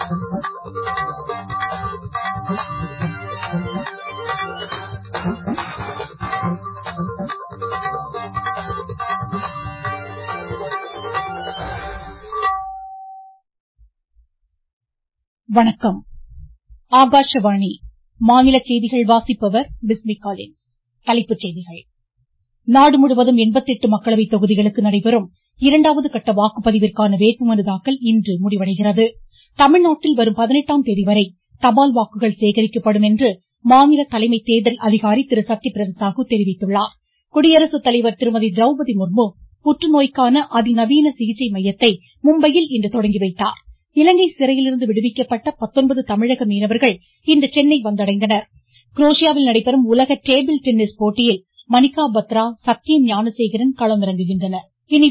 வணக்கம் ஆகாஷவாணி மாநில செய்திகள் வாசிப்பவர் பிஸ்மி காலின்ஸ் தலைப்புச் செய்திகள் நாடு முழுவதும் மக்களவை தொகுதிகளுக்கு நடைபெறும் இரண்டாவது கட்ட வாக்குப்பதிவிற்கான வேட்புமனு தாக்கல் இன்று முடிவடைகிறது தமிழ்நாட்டில் வரும் பதினெட்டாம் தேதி வரை தபால் வாக்குகள் சேகரிக்கப்படும் என்று மாநில தலைமை தேர்தல் அதிகாரி திரு சத்யபிரத சாகு தெரிவித்துள்ளார் குடியரசுத் தலைவர் திருமதி திரௌபதி முர்மு புற்றுநோய்க்கான அதிநவீன சிகிச்சை மையத்தை மும்பையில் இன்று தொடங்கி வைத்தார் இலங்கை சிறையிலிருந்து விடுவிக்கப்பட்ட தமிழக மீனவர்கள் இன்று சென்னை வந்தடைந்தனர் குரோஷியாவில் நடைபெறும் உலக டேபிள் டென்னிஸ் போட்டியில் மணிகா பத்ரா சத்யன் ஞானசேகரன் களமிறங்குகின்றனர்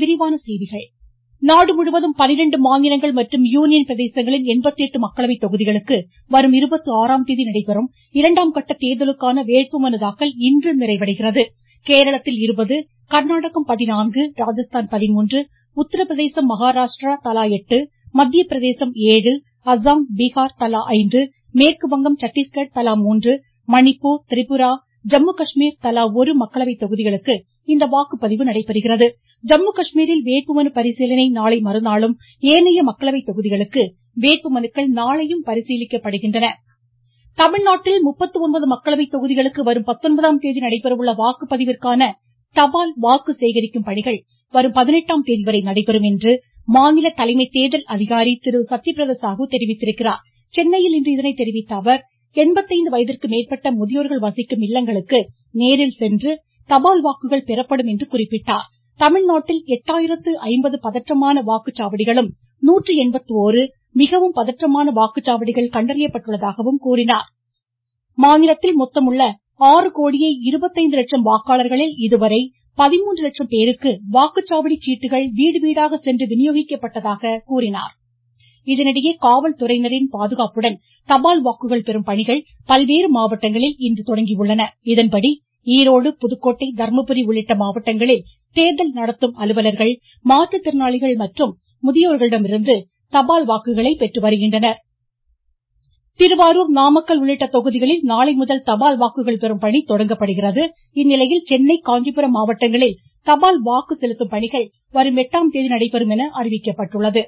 நாடு முழுவதும் பனிரெண்டு மாநிலங்கள் மற்றும் யூனியன் பிரதேசங்களின் மக்களவை தொகுதிகளுக்கு வரும் தேதி நடைபெறும் இரண்டாம் கட்ட தேர்தலுக்கான வேட்புமனு தாக்கல் இன்று நிறைவடைகிறது கேரளத்தில் இருபது கர்நாடகம் பதினான்கு ராஜஸ்தான் பதிமூன்று உத்தரப்பிரதேசம் மகாராஷ்டிரா தலா எட்டு மத்திய பிரதேசம் ஏழு அஸ்ஸாம் பீகார் தலா ஐந்து மேற்குவங்கம் சட்டீஸ்கட் தலா மூன்று மணிப்பூர் திரிபுரா ஜம்மு காஷ்மீர் தலா ஒரு மக்களவை தொகுதிகளுக்கு இந்த வாக்குப்பதிவு நடைபெறுகிறது ஜம்மு காஷ்மீரில் வேட்புமனு பரிசீலனை நாளை மறுநாளும் ஏனைய மக்களவை தொகுதிகளுக்கு வேட்புமனுக்கள் நாளையும் பரிசீலிக்கப்படுகின்றன தமிழ்நாட்டில் மக்களவை தொகுதிகளுக்கு வரும் பத்தொன்பதாம் தேதி நடைபெறவுள்ள வாக்குப்பதிவிற்கான தபால் வாக்கு சேகரிக்கும் பணிகள் வரும் பதினெட்டாம் தேதி வரை நடைபெறும் என்று மாநில தலைமை தேர்தல் அதிகாரி திரு சத்யபிரத சாகு தெரிவித்திருக்கிறார் சென்னையில் இன்று இதனை தெரிவித்த அவர் வயதிற்கு மேற்பட்ட முதியோர்கள் வசிக்கும் இல்லங்களுக்கு நேரில் சென்று தபால் வாக்குகள் பெறப்படும் என்று குறிப்பிட்டார் தமிழ்நாட்டில் எட்டாயிரத்து ஐம்பது பதற்றமான வாக்குச்சாவடிகளும் நூற்று எண்பத்தோரு மிகவும் பதற்றமான வாக்குச்சாவடிகள் கண்டறியப்பட்டுள்ளதாகவும் கூறினார் மாநிலத்தில் மொத்தமுள்ள ஆறு கோடியே இருபத்தைந்து லட்சம் வாக்காளர்களில் இதுவரை பதிமூன்று லட்சம் பேருக்கு வாக்குச்சாவடி சீட்டுகள் வீடு வீடாக சென்று விநியோகிக்கப்பட்டதாக கூறினார் இதனிடையே காவல்துறையினரின் பாதுகாப்புடன் தபால் வாக்குகள் பெறும் பணிகள் பல்வேறு மாவட்டங்களில் இன்று தொடங்கியுள்ளன இதன்படி ஈரோடு புதுக்கோட்டை தர்மபுரி உள்ளிட்ட மாவட்டங்களில் தேர்தல் நடத்தும் அலுவலர்கள் மாற்றுத்திறனாளிகள் மற்றும் முதியோர்களிடமிருந்து தபால் வாக்குகளை பெற்று வருகின்றனர் திருவாரூர் நாமக்கல் உள்ளிட்ட தொகுதிகளில் நாளை முதல் தபால் வாக்குகள் பெறும் பணி தொடங்கப்படுகிறது இந்நிலையில் சென்னை காஞ்சிபுரம் மாவட்டங்களில் தபால் வாக்கு செலுத்தும் பணிகள் வரும் எட்டாம் தேதி நடைபெறும் என அறிவிக்கப்பட்டுள்ளது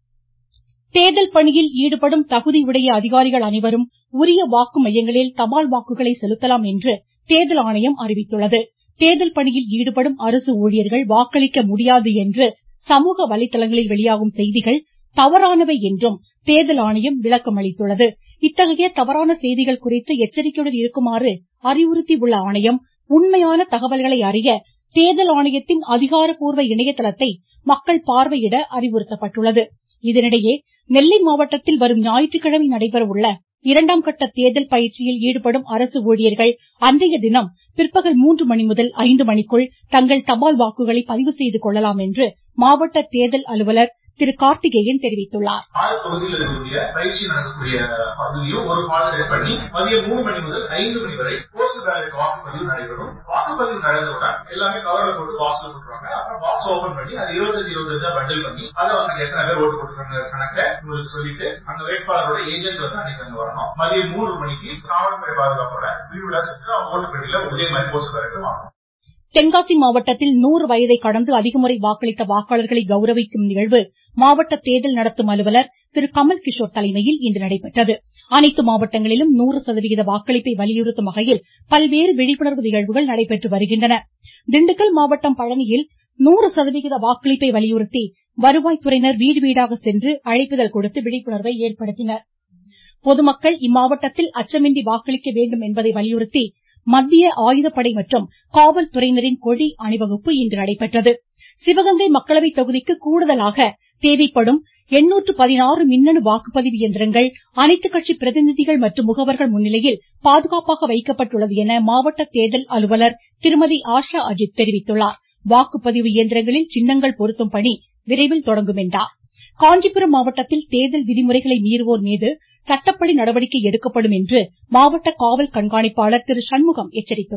தேர்தல் பணியில் ஈடுபடும் தகுதியுடைய அதிகாரிகள் அனைவரும் உரிய வாக்கு மையங்களில் தபால் வாக்குகளை செலுத்தலாம் என்று தேர்தல் ஆணையம் அறிவித்துள்ளது தேர்தல் பணியில் ஈடுபடும் அரசு ஊழியர்கள் வாக்களிக்க முடியாது என்று சமூக வலைதளங்களில் வெளியாகும் செய்திகள் தவறானவை என்றும் தேர்தல் ஆணையம் விளக்கம் அளித்துள்ளது இத்தகைய தவறான செய்திகள் குறித்து எச்சரிக்கையுடன் இருக்குமாறு அறிவுறுத்தியுள்ள ஆணையம் உண்மையான தகவல்களை அறிய தேர்தல் ஆணையத்தின் அதிகாரப்பூர்வ இணையதளத்தை மக்கள் பார்வையிட அறிவுறுத்தப்பட்டுள்ளது இதனிடையே நெல்லை மாவட்டத்தில் வரும் ஞாயிற்றுக்கிழமை நடைபெற உள்ள இரண்டாம் கட்ட தேர்தல் பயிற்சியில் ஈடுபடும் அரசு ஊழியர்கள் அன்றைய தினம் பிற்பகல் மூன்று மணி முதல் ஐந்து மணிக்குள் தங்கள் தபால் வாக்குகளை பதிவு செய்து கொள்ளலாம் என்று மாவட்ட தேர்தல் அலுவலர் திரு கார்த்திகேயன் தெரிவித்துள்ளார் ஆறு தொகுதியில் இருக்கக்கூடிய பயிற்சி நடக்கக்கூடிய பகுதியும் ஒரு ஹால் செட் பண்ணி மதியம் மூணு மணி முதல் ஐந்து மணி வரை போஸ்டல் பேலட் வாக்குப்பதிவு நடைபெறும் வாக்குப்பதிவு நடந்தவுடன் எல்லாமே கவர்ல போட்டு பாக்ஸ்ல போட்டுருவாங்க அப்புறம் பாக்ஸ் ஓபன் பண்ணி அது இருபத்தஞ்சு இருபத்தஞ்சா பண்டில் பண்ணி அதை வந்து எத்தனை பேர் ஓட்டு போட்டுருக்காங்க கணக்கை உங்களுக்கு சொல்லிட்டு அந்த வேட்பாளரோட ஏஜென்ட் வந்து அன்னைக்கு அங்க வரணும் மதியம் மூணு மணிக்கு காவல்துறை பாதுகாப்போட வீடு வீடா சென்று அவங்க ஓட்டு பெட்டியில ஒரே மாதிரி போஸ்ட் பேலட் வாங்கணும் தென்காசி மாவட்டத்தில் நூறு வயதை கடந்து அதிகமுறை வாக்களித்த வாக்காளர்களை கௌரவிக்கும் நிகழ்வு மாவட்ட தேர்தல் நடத்தும் அலுவலர் திரு கமல் கிஷோர் தலைமையில் இன்று நடைபெற்றது அனைத்து மாவட்டங்களிலும் நூறு சதவிகித வாக்களிப்பை வலியுறுத்தும் வகையில் பல்வேறு விழிப்புணர்வு நிகழ்வுகள் நடைபெற்று வருகின்றன திண்டுக்கல் மாவட்டம் பழனியில் நூறு சதவிகித வாக்களிப்பை வலியுறுத்தி வருவாய்த்துறையினர் வீடு வீடாக சென்று அழைப்பிதழ் கொடுத்து விழிப்புணர்வை ஏற்படுத்தினர் பொதுமக்கள் இம்மாவட்டத்தில் அச்சமின்றி வாக்களிக்க வேண்டும் என்பதை வலியுறுத்தி மத்திய ஆயுதப்படை மற்றும் காவல்துறையினரின் கொடி அணிவகுப்பு இன்று நடைபெற்றது சிவகங்கை மக்களவை தொகுதிக்கு கூடுதலாக தேவைப்படும் எண்ணூற்று பதினாறு மின்னணு வாக்குப்பதிவு இயந்திரங்கள் அனைத்து கட்சி பிரதிநிதிகள் மற்றும் முகவர்கள் முன்னிலையில் பாதுகாப்பாக வைக்கப்பட்டுள்ளது என மாவட்ட தேர்தல் அலுவலர் திருமதி ஆஷா அஜித் தெரிவித்துள்ளார் வாக்குப்பதிவு இயந்திரங்களில் சின்னங்கள் பொருத்தும் பணி விரைவில் தொடங்கும் என்றார் காஞ்சிபுரம் மாவட்டத்தில் தேர்தல் விதிமுறைகளை மீறுவோர் மீது சட்டப்படி நடவடிக்கை எடுக்கப்படும் என்று மாவட்ட காவல் கண்காணிப்பாளர் திரு சண்முகம் எச்சரித்துள்ளார்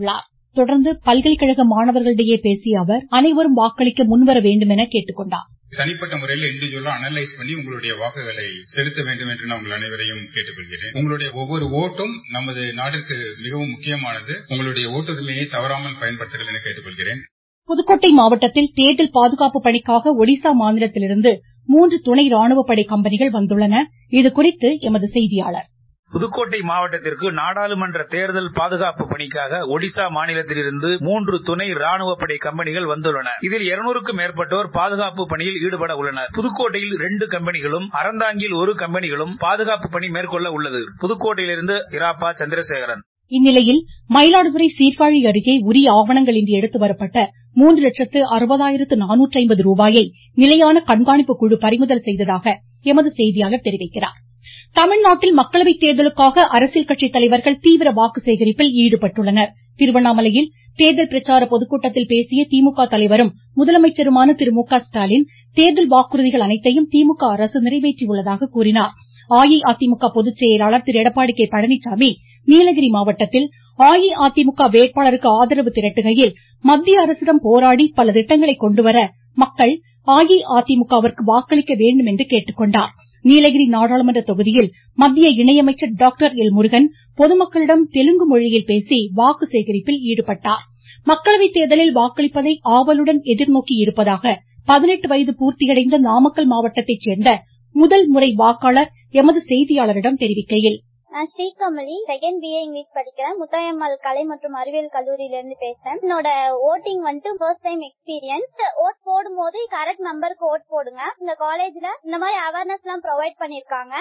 தொடர்ந்து பல்கலைக்கழக மாணவர்களிடையே பேசிய அவர் அனைவரும் வாக்களிக்க முன்வர வேண்டும் என கேட்டுக்கொண்டார் தனிப்பட்ட முறையில் இண்டிவிஜுவலா அனலைஸ் பண்ணி உங்களுடைய வாக்குகளை செலுத்த வேண்டும் என்று நான் உங்கள் அனைவரையும் கேட்டுக்கொள்கிறேன் உங்களுடைய ஒவ்வொரு ஓட்டும் நமது நாட்டிற்கு மிகவும் முக்கியமானது உங்களுடைய ஓட்டுரிமையை தவறாமல் பயன்படுத்துங்கள் என கேட்டுக்கொள்கிறேன் புதுக்கோட்டை மாவட்டத்தில் தேர்தல் பாதுகாப்பு பணிக்காக ஒடிசா மாநிலத்திலிருந்து மூன்று துணை ராணுவ படை கம்பெனிகள் வந்துள்ளன இதுகுறித்து எமது செய்தியாளர் புதுக்கோட்டை மாவட்டத்திற்கு நாடாளுமன்ற தேர்தல் பாதுகாப்பு பணிக்காக ஒடிசா மாநிலத்திலிருந்து மூன்று துணை ராணுவ படை கம்பெனிகள் வந்துள்ளன இதில் இருநூறுக்கும் மேற்பட்டோர் பாதுகாப்பு பணியில் ஈடுபட உள்ளனர் புதுக்கோட்டையில் இரண்டு கம்பெனிகளும் அறந்தாங்கில் ஒரு கம்பெனிகளும் பாதுகாப்பு பணி மேற்கொள்ள உள்ளது புதுக்கோட்டையிலிருந்து இராப்பா சந்திரசேகரன் இந்நிலையில் மயிலாடுதுறை சீர்காழி அருகே உரிய ஆவணங்களின்றி எடுத்து வரப்பட்ட மூன்று லட்சத்து அறுபதாயிரத்து நானூற்று ஐம்பது ரூபாயை நிலையான கண்காணிப்பு குழு பறிமுதல் செய்ததாக எமது செய்தியாளர் தெரிவிக்கிறார் தமிழ்நாட்டில் மக்களவை தேர்தலுக்காக அரசியல் கட்சி தலைவர்கள் தீவிர வாக்கு சேகரிப்பில் ஈடுபட்டுள்ளனர் திருவண்ணாமலையில் தேர்தல் பிரச்சார பொதுக்கூட்டத்தில் பேசிய திமுக தலைவரும் முதலமைச்சருமான திரு மு க ஸ்டாலின் தேர்தல் வாக்குறுதிகள் அனைத்தையும் திமுக அரசு நிறைவேற்றியுள்ளதாக கூறினார் அஇஅதிமுக பொதுச் செயலாளர் திரு எடப்பாடி கே பழனிசாமி நீலகிரி மாவட்டத்தில் அஇஅதிமுக வேட்பாளருக்கு ஆதரவு திரட்டுகையில் மத்திய அரசிடம் போராடி பல திட்டங்களை கொண்டுவர மக்கள் அஇஅதிமுகவிற்கு வாக்களிக்க வேண்டும் என்று கேட்டுக்கொண்டார் நீலகிரி நாடாளுமன்ற தொகுதியில் மத்திய இணையமைச்சர் டாக்டர் எல் முருகன் பொதுமக்களிடம் தெலுங்கு மொழியில் பேசி வாக்கு சேகரிப்பில் ஈடுபட்டார் மக்களவை தேர்தலில் வாக்களிப்பதை ஆவலுடன் எதிர்நோக்கி இருப்பதாக பதினெட்டு வயது பூர்த்தியடைந்த நாமக்கல் மாவட்டத்தைச் சேர்ந்த முதல் முறை வாக்காளர் எமது செய்தியாளரிடம் தெரிவிக்கையில் நான் ஸ்ரீகமலி செகண்ட் பிஏ இங்கிலீஷ் படிக்கிறேன் முத்தாயம்மாள் கலை மற்றும் அறிவியல் கல்லூரியில இருந்து பேசுறேன் என்னோட ஓட்டிங் வந்துட்டு ஃபர்ஸ்ட் டைம் எக்ஸ்பீரியன்ஸ் ஓட் போடும் போது கரெக்ட் நம்பருக்கு ஓட் போடுங்க இந்த காலேஜ்ல இந்த மாதிரி அவேர்னஸ் எல்லாம் ப்ரொவைட் பண்ணிருக்காங்க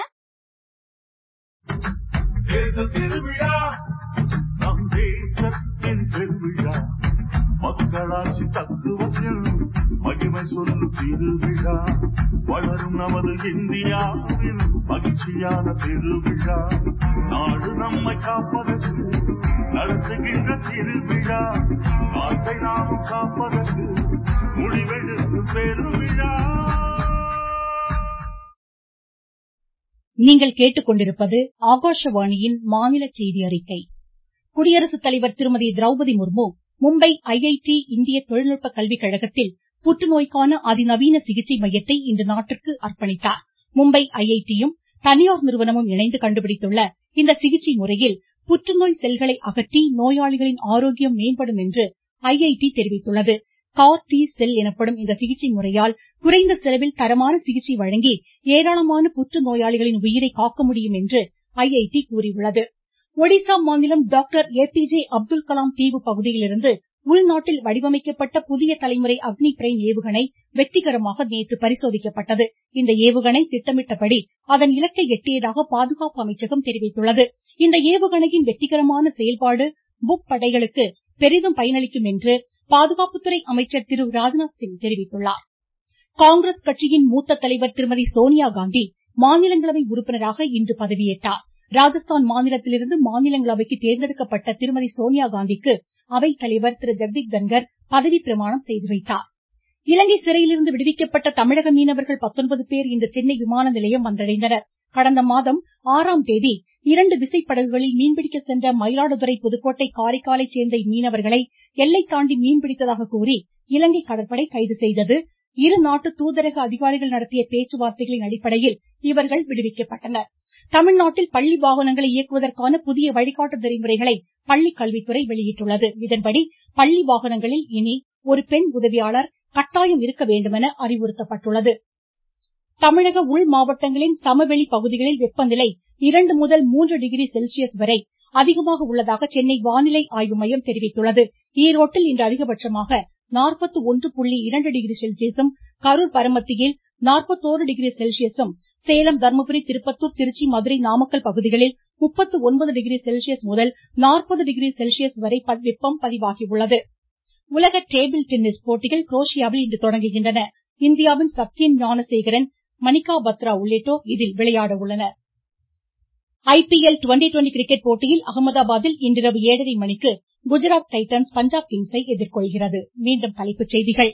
திருவிழா நம் தேசத்தின் பெருவிழா மக்களாட்சி தத்துவத்தில் மகிமை சொல்லும் திருவிழா வளரும் நமது இந்தியாவின் மகிழ்ச்சியான திருவிழா நாடு நம்மை காப்பதற்கு நடத்துகின்ற திருவிழா நாட்டை நாமும் காப்பதற்கு முடிவெடுக்கும் பெருவிழா நீங்கள் கேட்டுக்கொண்டிருப்பது ஆகாஷவாணியின் மாநில செய்தி அறிக்கை குடியரசுத் தலைவர் திருமதி திரௌபதி முர்மு மும்பை ஐஐடி இந்திய தொழில்நுட்ப கல்விக் கழகத்தில் புற்றுநோய்க்கான அதிநவீன சிகிச்சை மையத்தை இன்று நாட்டிற்கு அர்ப்பணித்தார் மும்பை ஐஐடியும் தனியார் நிறுவனமும் இணைந்து கண்டுபிடித்துள்ள இந்த சிகிச்சை முறையில் புற்றுநோய் செல்களை அகற்றி நோயாளிகளின் ஆரோக்கியம் மேம்படும் என்று ஐஐடி தெரிவித்துள்ளது கார் டி செல் எனப்படும் இந்த சிகிச்சை முறையால் குறைந்த செலவில் தரமான சிகிச்சை வழங்கி ஏராளமான புற்று நோயாளிகளின் உயிரை காக்க முடியும் என்று ஐஐடி கூறியுள்ளது ஒடிசா மாநிலம் doctor A P J Abdul Kalam தீவு பகுதியிலிருந்து உள்நாட்டில் வடிவமைக்கப்பட்ட புதிய தலைமுறை அக்னி பிரைம் ஏவுகணை வெற்றிகரமாக நேற்று பரிசோதிக்கப்பட்டது இந்த ஏவுகணை திட்டமிட்டபடி அதன் இலக்கை எட்டியதாக பாதுகாப்பு அமைச்சகம் தெரிவித்துள்ளது இந்த ஏவுகணையின் வெற்றிகரமான செயல்பாடு முப்படைகளுக்கு பெரிதும் பயனளிக்கும் என்று பாதுகாப்புத்துறை அமைச்சர் திரு ராஜ்நாத் சிங் தெரிவித்துள்ளார் காங்கிரஸ் கட்சியின் மூத்த தலைவர் திருமதி சோனியா காந்தி மாநிலங்களவை உறுப்பினராக இன்று பதவியேற்றார் ராஜஸ்தான் மாநிலத்திலிருந்து மாநிலங்களவைக்கு தேர்ந்தெடுக்கப்பட்ட திருமதி சோனியா காந்திக்கு அவைத் தலைவர் திரு ஜெகதீப் தன்கர் பதவி பிரமாணம் செய்து வைத்தார் இலங்கை சிறையிலிருந்து விடுவிக்கப்பட்ட தமிழக மீனவர்கள் பத்தொன்பது பேர் இன்று சென்னை விமான நிலையம் வந்தடைந்தனர் கடந்த மாதம் ஆறாம் தேதி இரண்டு விசைப்படகுகளில் மீன்பிடிக்க சென்ற மயிலாடுதுறை புதுக்கோட்டை காரைக்காலை சேர்ந்த இம்மீனவர்களை எல்லை தாண்டி மீன்பிடித்ததாக கூறி இலங்கை கடற்படை கைது செய்தது இரு நாட்டு தூதரக அதிகாரிகள் நடத்திய பேச்சுவார்த்தைகளின் அடிப்படையில் இவர்கள் விடுவிக்கப்பட்டனர் தமிழ்நாட்டில் பள்ளி வாகனங்களை இயக்குவதற்கான புதிய வழிகாட்டு நெறிமுறைகளை பள்ளி கல்வித்துறை வெளியிட்டுள்ளது இதன்படி பள்ளி வாகனங்களில் இனி ஒரு பெண் உதவியாளர் கட்டாயம் இருக்க வேண்டுமென அறிவுறுத்தப்பட்டுள்ளது தமிழக உள் மாவட்டங்களின் சமவெளி பகுதிகளில் வெப்பநிலை இரண்டு முதல் மூன்று டிகிரி செல்சியஸ் வரை அதிகமாக உள்ளதாக சென்னை வானிலை ஆய்வு மையம் தெரிவித்துள்ளது ஈரோட்டில் இன்று அதிகபட்சமாக நாற்பத்து ஒன்று புள்ளி இரண்டு டிகிரி செல்சியஸும் கரூர் பரமத்தியில் நாற்பத்தோரு டிகிரி செல்சியஸும் சேலம் தர்மபுரி திருப்பத்தூர் திருச்சி மதுரை நாமக்கல் பகுதிகளில் முப்பத்து ஒன்பது டிகிரி செல்சியஸ் முதல் நாற்பது டிகிரி செல்சியஸ் வரை வெப்பம் பதிவாகியுள்ளது உலக டேபிள் டென்னிஸ் போட்டிகள் குரோஷியாவில் இன்று தொடங்குகின்றன இந்தியாவின் சத்யன் ஞானசேகரன் மணிகா பத்ரா உள்ளிட்டோர் இதில் விளையாட உள்ளனர் ஐபிஎல் டுவெண்டி டுவெண்டி கிரிக்கெட் போட்டியில் அகமதாபாத்தில் இன்றிரவு ஏழரை மணிக்கு குஜராத் டைட்டன்ஸ் பஞ்சாப் கிங்ஸை எதிர்கொள்கிறது மீண்டும் தலைப்புச் செய்திகள்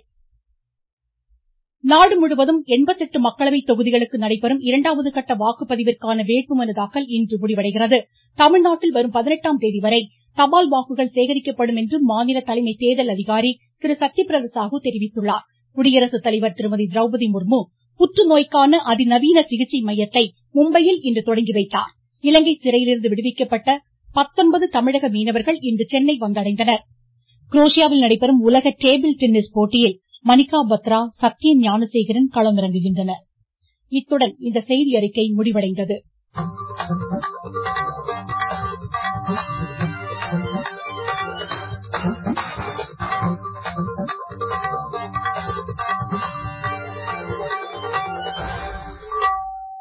நாடு முழுவதும் எண்பத்தெட்டு மக்களவை தொகுதிகளுக்கு நடைபெறும் இரண்டாவது கட்ட வாக்குப்பதிவிற்கான வேட்புமனு தாக்கல் இன்று முடிவடைகிறது தமிழ்நாட்டில் வரும் பதினெட்டாம் தேதி வரை தபால் வாக்குகள் சேகரிக்கப்படும் என்று மாநில தலைமை தேர்தல் அதிகாரி திரு சத்யபிரத சாகு தெரிவித்துள்ளார் குடியரசுத் தலைவர் திருமதி திரௌபதி முர்மு புற்றுநோய்க்கான அதிநவீன சிகிச்சை மையத்தை மும்பையில் இன்று தொடங்கி வைத்தார் இலங்கை சிறையிலிருந்து விடுவிக்கப்பட்ட பத்தொன்பது தமிழக மீனவர்கள் இன்று சென்னை வந்தடைந்தனர் குரோஷியாவில் நடைபெறும் உலக டேபிள் டென்னிஸ் போட்டியில் மணிகா பத்ரா சத்யன் ஞானசேகரன் களமிறங்குகின்றனர் இத்துடன் இந்த செய்தியறிக்கை முடிவடைந்தது